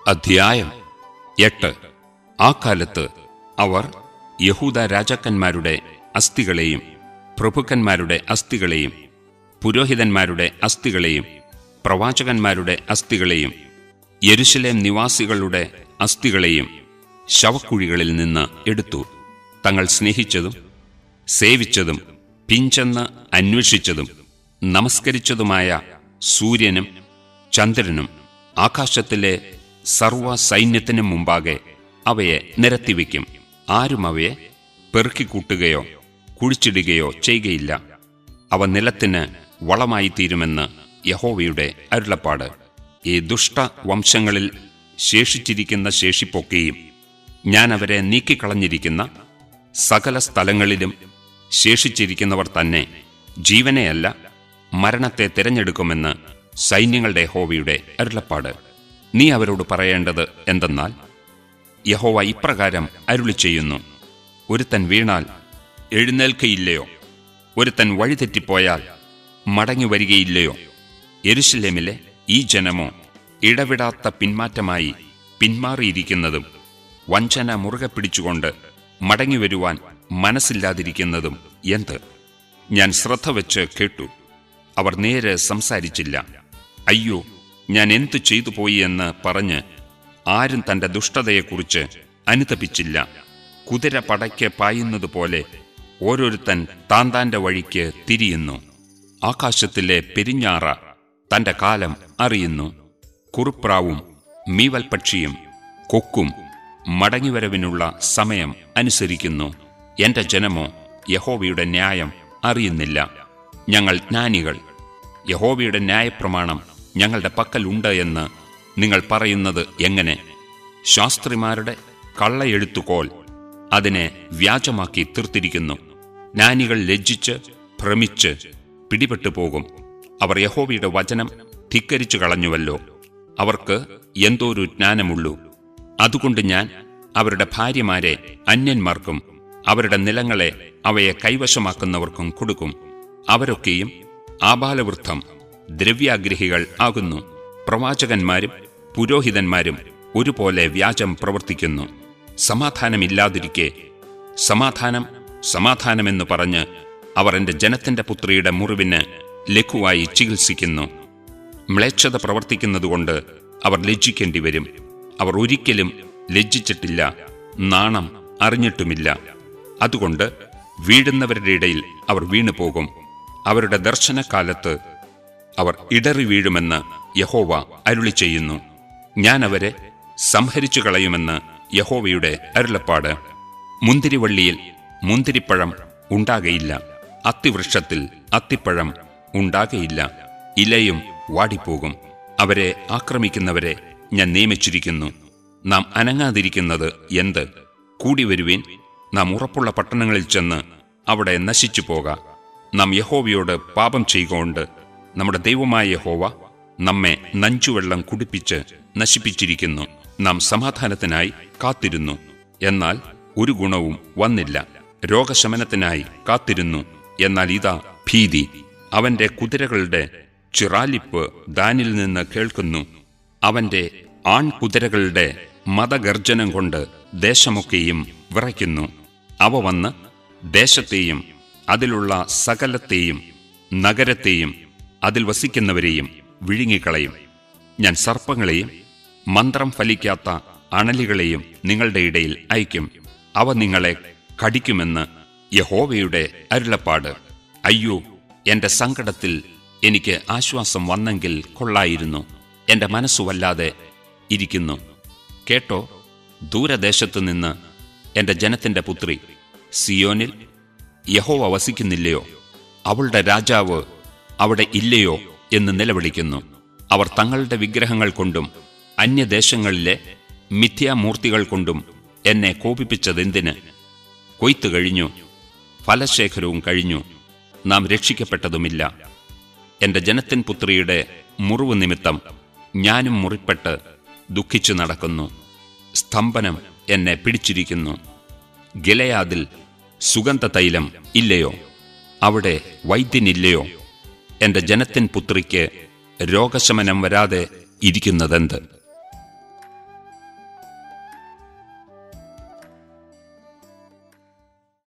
അധ്യായം എട്ട് ആ കാലത്ത് അവർ യഹൂദ രാജാക്കന്മാരുടെ അസ്ഥികളെയും പ്രഭുക്കന്മാരുടെ അസ്ഥികളെയും പുരോഹിതന്മാരുടെ അസ്ഥികളെയും പ്രവാചകന്മാരുടെ അസ്ഥികളെയും യെരുശലേം നിവാസികളുടെ അസ്ഥികളെയും ശവക്കുഴികളിൽ നിന്ന് എടുത്തു തങ്ങൾ സ്നേഹിച്ചതും സേവിച്ചതും പിഞ്ചെന്ന് അന്വേഷിച്ചതും നമസ്കരിച്ചതുമായ സൂര്യനും ചന്ദ്രനും ആകാശത്തിലെ സർവ സൈന്യത്തിനും മുമ്പാകെ അവയെ നിരത്തിവെക്കും ആരും അവയെ പെറുക്കിക്കൂട്ടുകയോ കുഴിച്ചിടുകയോ ചെയ്യുകയില്ല അവ നിലത്തിന് വളമായി തീരുമെന്ന് യഹോവയുടെ അരുളപ്പാട് ഈ ദുഷ്ട വംശങ്ങളിൽ ശേഷിച്ചിരിക്കുന്ന ശേഷിപ്പൊക്കെയും ഞാൻ അവരെ നീക്കിക്കളഞ്ഞിരിക്കുന്ന സകല സ്ഥലങ്ങളിലും ശേഷിച്ചിരിക്കുന്നവർ തന്നെ ജീവനെയല്ല മരണത്തെ തിരഞ്ഞെടുക്കുമെന്ന് സൈന്യങ്ങളുടെ യഹോവയുടെ അരുളപ്പാട് നീ അവരോട് പറയേണ്ടത് എന്തെന്നാൽ യഹോവ ഇപ്രകാരം അരുളി ചെയ്യുന്നു ഒരുത്തൻ വീണാൽ എഴുന്നേൽക്കയില്ലയോ ഒരുത്തൻ വഴിതെറ്റിപ്പോയാൽ മടങ്ങി വരികയില്ലയോ യെരുശലേമിലെ ഈ ജനമോ ഇടവിടാത്ത പിന്മാറ്റമായി പിന്മാറിയിരിക്കുന്നതും വഞ്ചന മുറുകെ പിടിച്ചുകൊണ്ട് മടങ്ങിവരുവാൻ മനസ്സില്ലാതിരിക്കുന്നതും എന്ത് ഞാൻ ശ്രദ്ധ വെച്ച് കേട്ടു അവർ നേരെ സംസാരിച്ചില്ല അയ്യോ ഞാൻ എന്തു ചെയ്തു പോയി എന്ന് പറഞ്ഞ് ആരും തന്റെ ദുഷ്ടതയെക്കുറിച്ച് അനുതപിച്ചില്ല കുതിര പടയ്ക്ക് പായുന്നതുപോലെ ഓരോരുത്തൻ താൻ താന്റെ വഴിക്ക് തിരിയുന്നു ആകാശത്തിലെ പെരിഞ്ഞാറ തന്റെ കാലം അറിയുന്നു കുറുപ്രാവും മീവൽ പക്ഷിയും കൊക്കും മടങ്ങിവരവിനുള്ള സമയം അനുസരിക്കുന്നു എന്റെ ജനമോ യഹോവയുടെ ന്യായം അറിയുന്നില്ല ഞങ്ങൾ ജ്ഞാനികൾ യഹോവയുടെ ന്യായപ്രമാണം ഞങ്ങളുടെ പക്കലുണ്ട് എന്ന് നിങ്ങൾ പറയുന്നത് എങ്ങനെ ശാസ്ത്രിമാരുടെ കള്ളയെഴുത്തുകോൽ അതിനെ വ്യാജമാക്കി തീർത്തിരിക്കുന്നു ജ്ഞാനികൾ ലജ്ജിച്ച് ഭ്രമിച്ച് പിടിപെട്ടു പോകും അവർ യഹോവയുടെ വചനം ധിക്കരിച്ചു കളഞ്ഞുവല്ലോ അവർക്ക് എന്തോരു ജ്ഞാനമുള്ളൂ അതുകൊണ്ട് ഞാൻ അവരുടെ ഭാര്യമാരെ അന്യന്മാർക്കും അവരുടെ നിലങ്ങളെ അവയെ കൈവശമാക്കുന്നവർക്കും കൊടുക്കും അവരൊക്കെയും ആബാലവൃദ്ധം ദ്രവ്യാഗ്രഹികൾ ആകുന്നു പ്രവാചകന്മാരും പുരോഹിതന്മാരും ഒരുപോലെ വ്യാജം പ്രവർത്തിക്കുന്നു സമാധാനമില്ലാതിരിക്കെ സമാധാനം സമാധാനമെന്ന് പറഞ്ഞ് അവർ എന്റെ ജനത്തിന്റെ പുത്രിയുടെ മുറിവിന് ലഘുവായി ചികിത്സിക്കുന്നു മ്ലേച്ഛത പ്രവർത്തിക്കുന്നതുകൊണ്ട് അവർ ലജ്ജിക്കേണ്ടി വരും അവർ ഒരിക്കലും ലജ്ജിച്ചിട്ടില്ല നാണം അറിഞ്ഞിട്ടുമില്ല അതുകൊണ്ട് വീഴുന്നവരുടെ ഇടയിൽ അവർ വീണുപോകും അവരുടെ ദർശനകാലത്ത് അവർ ഇടറി വീഴുമെന്ന് യഹോവ അരുളി ചെയ്യുന്നു ഞാൻ അവരെ സംഹരിച്ചു കളയുമെന്ന് യഹോവയുടെ അരുളപ്പാട് മുന്തിരിവള്ളിയിൽ മുന്തിരിപ്പഴം ഉണ്ടാകയില്ല അത്തിവൃക്ഷത്തിൽ അത്തിപ്പഴം ഉണ്ടാകയില്ല ഇലയും വാടിപ്പോകും അവരെ ആക്രമിക്കുന്നവരെ ഞാൻ നിയമിച്ചിരിക്കുന്നു നാം അനങ്ങാതിരിക്കുന്നത് എന്ത് കൂടി വരുവിൻ നാം ഉറപ്പുള്ള പട്ടണങ്ങളിൽ ചെന്ന് അവിടെ നശിച്ചു പോക നാം യഹോവയോട് പാപം ചെയ്യുകൊണ്ട് നമ്മുടെ ദൈവമായ യഹോവ നമ്മെ നഞ്ചുവെള്ളം കുടിപ്പിച്ച് നശിപ്പിച്ചിരിക്കുന്നു നാം സമാധാനത്തിനായി കാത്തിരുന്നു എന്നാൽ ഒരു ഗുണവും വന്നില്ല രോഗശമനത്തിനായി കാത്തിരുന്നു എന്നാൽ ഇതാ ഭീതി അവന്റെ കുതിരകളുടെ ചിറാലിപ്പ് ദാനിൽ നിന്ന് കേൾക്കുന്നു അവന്റെ ആൺകുതിരകളുടെ മതഗർജനം കൊണ്ട് ദേശമൊക്കെയും വിറയ്ക്കുന്നു അവ വന്ന് ദേശത്തെയും അതിലുള്ള സകലത്തെയും നഗരത്തെയും അതിൽ വസിക്കുന്നവരെയും വിഴുങ്ങിക്കളയും ഞാൻ സർപ്പങ്ങളെയും മന്ത്രം ഫലിക്കാത്ത അണലികളെയും നിങ്ങളുടെ ഇടയിൽ അയക്കും അവ നിങ്ങളെ കടിക്കുമെന്ന് യഹോവയുടെ അരുളപ്പാട് അയ്യോ എന്റെ സങ്കടത്തിൽ എനിക്ക് ആശ്വാസം വന്നെങ്കിൽ കൊള്ളായിരുന്നു എന്റെ മനസ്സു വല്ലാതെ ഇരിക്കുന്നു കേട്ടോ ദൂരദേശത്തു നിന്ന് എന്റെ ജനത്തിന്റെ പുത്രി സിയോനിൽ യഹോവ വസിക്കുന്നില്ലയോ അവളുടെ രാജാവ് അവിടെ ഇല്ലയോ എന്ന് നിലവിളിക്കുന്നു അവർ തങ്ങളുടെ വിഗ്രഹങ്ങൾ കൊണ്ടും അന്യദേശങ്ങളിലെ മിഥ്യാമൂർത്തികൾ കൊണ്ടും എന്നെ കോപിപ്പിച്ചതെന്തിന് കൊയ്ത്തു കഴിഞ്ഞു ഫലശേഖരവും കഴിഞ്ഞു നാം രക്ഷിക്കപ്പെട്ടതുമില്ല എന്റെ ജനത്തിൻ പുത്രിയുടെ മുറിവ് നിമിത്തം ഞാനും മുറിപ്പെട്ട് ദുഃഖിച്ചു നടക്കുന്നു സ്തംഭനം എന്നെ പിടിച്ചിരിക്കുന്നു ഗിലയാദിൽ സുഗന്ധ തൈലം ഇല്ലയോ അവിടെ വൈദ്യനില്ലയോ എന്റെ ജനത്തിൻ പുത്രിക്ക് രോഗശമനം വരാതെ ഇരിക്കുന്നതെന്ത്